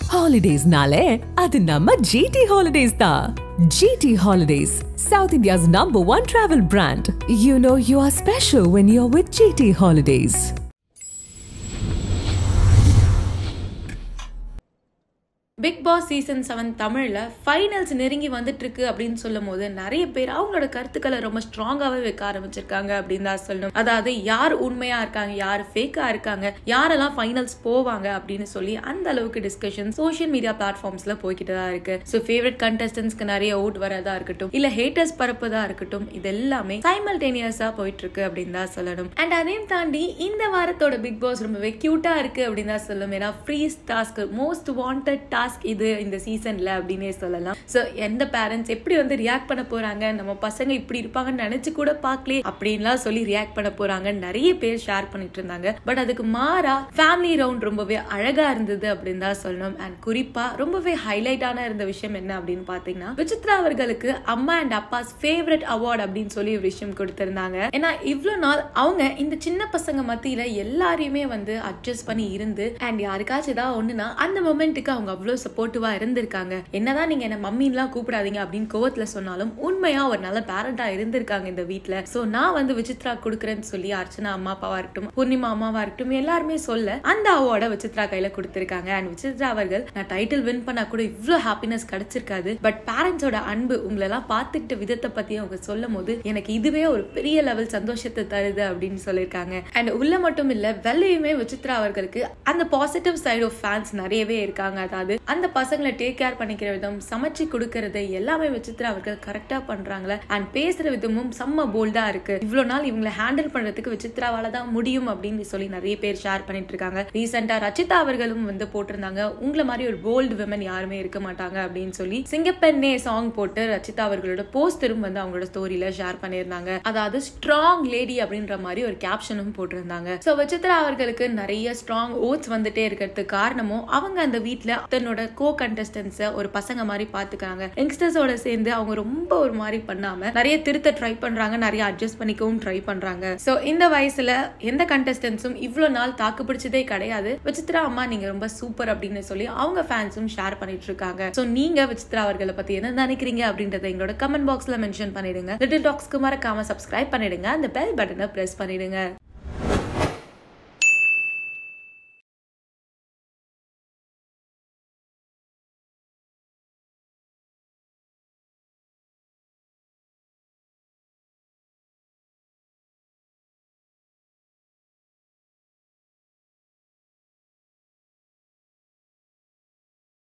ஹாலிடேஸ்னாலே அது நம்ம ஜிடி ஹாலிடேஸ் தான் GT holidays south India's number one travel brand you know you are special when you are with GT holidays big boss season seven தமிழில் finals நெருங்கி வந்துட்டு இருக்கு அப்படின்னு சொல்லும் போது நிறைய பேர் அவங்களோட கருத்துக்களை ரொம்ப ஸ்ட்ராங்காகவே வைக்க ஆரம்பிச்சிருக்காங்க அப்படின்னு தான் சொல்லணும் அதாவது யார் உண்மையா இருக்காங்க யார் ஃபேக்கா இருக்காங்க யாரெல்லாம் ஃபைனல்ஸ் போவாங்க அப்படின்னு சொல்லி அந்த அளவுக்கு டிஸ்கஷன் சோஷியல் மீடியா பிளாட்ஃபார்ம்ஸ்ல போய்கிட்டு தான் இருக்கு ஸோ ஃபேவரட் கண்டஸ்டன்ஸ்க்கு நிறைய ஓட் வரதா இருக்கட்டும் இல்ல ஹேட்டர்ஸ் பரப்புதா இருக்கட்டும் இது எல்லாமே சைமல்டேனியஸா போயிட்டு இருக்கு அப்படின்னு தான் சொல்லணும் அண்ட் அதையும் தாண்டி இந்த வாரத்தோட பிக் பாஸ் ரொம்பவே கியூட்டா இருக்கு அப்படின்னு தான் சொல்லணும் ஏன்னா freeze task most wanted task இது இந்த சீசன்ல அப்படின்னே சொல்லலாம் ஸோ எந்த பேரண்ட்ஸ் எப்படி வந்து ரியாக்ட் பண்ண போறாங்க நம்ம பசங்க இப்படி இருப்பாங்கன்னு நினைச்சு கூட பார்க்கலே அப்படின்லாம் சொல்லி ரியாக்ட் பண்ண போறாங்க நிறைய பேர் ஷேர் பண்ணிட்டு இருந்தாங்க பட் அதுக்கு மாறா ஃபேமிலி ரவுண்ட் ரொம்பவே அழகா இருந்தது அப்படின்னு தான் சொல்லணும் அண்ட் குறிப்பா ரொம்பவே ஹைலைட்டான இருந்த விஷயம் என்ன அப்படின்னு பாத்தீங்கன்னா விசித்ரா அவர்களுக்கு அம்மா அண்ட் அப்பாஸ் ஃபேவரட் அவார்ட் அப்படின்னு சொல்லி ஒரு விஷயம் கொடுத்திருந்தாங்க ஏன்னா இவ்வளவு நாள் அவங்க இந்த சின்ன பசங்க மத்தியில எல்லாரையுமே வந்து அட்ஜஸ்ட் பண்ணி இருந்து அண்ட் யாருக்காச்சும் ஏதாவது ஒண்ணுனா அந்த மொமெண்ட்டுக்கு அவங்க அவ்வளவு சப்போர்ட்டிவா இருந்திருக்காங்க என்னதான் நீங்க என்ன மம்மின்லாம் கூப்பிடாதீங்க அப்படின்னு கோவத்துல சொன்னாலும் உண்மையா ஒரு நல்ல பேரண்டா இருந்திருக்காங்க இந்த வீட்ல சோ நான் வந்து விசித்ரா கொடுக்குறேன்னு சொல்லி அர்ச்சனா அம்மா அப்பாவா இருக்கட்டும் பூர்ணிமா அம்மாவா இருக்கட்டும் எல்லாருமே சொல்ல அந்த அவார்டை விசித்ரா கையில கொடுத்திருக்காங்க அண்ட் விசித்ரா அவர்கள் நான் டைட்டில் வின் பண்ணா கூட இவ்வளவு ஹாப்பினஸ் கிடைச்சிருக்காது பட் பேரண்ட்ஸோட அன்பு உங்களை எல்லாம் பார்த்துக்கிட்ட விதத்தை பத்தி அவங்க சொல்லும் போது எனக்கு இதுவே ஒரு பெரிய லெவல் சந்தோஷத்தை தருது அப்படின்னு சொல்லியிருக்காங்க அண்ட் உள்ள மட்டும் இல்ல வெள்ளையுமே விசித்ரா அவர்களுக்கு அந்த பாசிட்டிவ் சைடு ஆஃப் ஃபேன்ஸ் நிறையவே இருக்காங்க அதாவது அந்த பசங்களை டேக் கேர் பண்ணிக்கிற விதம் சமைச்சு கொடுக்கறது எல்லாமே விசித்ரா அவர்கள் கரெக்டா பண்றாங்களே அண்ட் பேசுற விதமும் செம்ம போல்டா இருக்கு இவ்வளவு நாள் இவங்களை ஹேண்டில் பண்றதுக்கு விசித்ராவால தான் முடியும் அப்படின்னு சொல்லி நிறைய பேர் ஷேர் பண்ணிட்டு இருக்காங்க ரீசெண்டா ரச்சிதா அவர்களும் வந்து போட்டிருந்தாங்க உங்களை மாதிரி ஒரு போல்டு விமன் யாருமே இருக்க மாட்டாங்க அப்படின்னு சொல்லி சிங்கப்பெண்ணே சாங் போட்டு ரச்சிதா அவர்களோட போஸ்டரும் வந்து அவங்களோட ஸ்டோரியில ஷேர் பண்ணியிருந்தாங்க அதாவது ஸ்ட்ராங் லேடி அப்படின்ற மாதிரி ஒரு கேப்ஷனும் போட்டிருந்தாங்க சோ விசித்ரா அவர்களுக்கு நிறைய ஸ்ட்ராங் ஓட்ஸ் வந்துட்டே இருக்கிறதுக்கு காரணமும் அவங்க அந்த வீட்டுல தன்னோட கோ கண்டஸ்டன்ஸை ஒரு பசங்க மாதிரி பாத்துக்கிறாங்க யங்ஸ்டர்ஸோட சேர்ந்து அவங்க ரொம்ப ஒரு மாதிரி பண்ணாம நிறைய திருத்த ட்ரை பண்றாங்க நிறைய அட்ஜஸ்ட் பண்ணிக்கவும் ட்ரை பண்றாங்க சோ இந்த வயசுல எந்த கண்டஸ்டன்ஸும் இவ்வளவு நாள் தாக்கு பிடிச்சதே கிடையாது விசித்ரா அம்மா நீங்க ரொம்ப சூப்பர் அப்படின்னு சொல்லி அவங்க ஃபேன்ஸும் ஷேர் பண்ணிட்டு இருக்காங்க சோ நீங்க விசித்ரா அவர்களை பத்தி என்ன நினைக்கிறீங்க அப்படின்றத எங்களோட கமெண்ட் பாக்ஸ்ல மென்ஷன் பண்ணிடுங்க லிட்டில் டாக்ஸ்க்கு மறக்காம சப்ஸ்கிரைப் பண்ணிடுங்க அந்த பெல் பட்டனை பிரஸ் பண்ணிடுங்க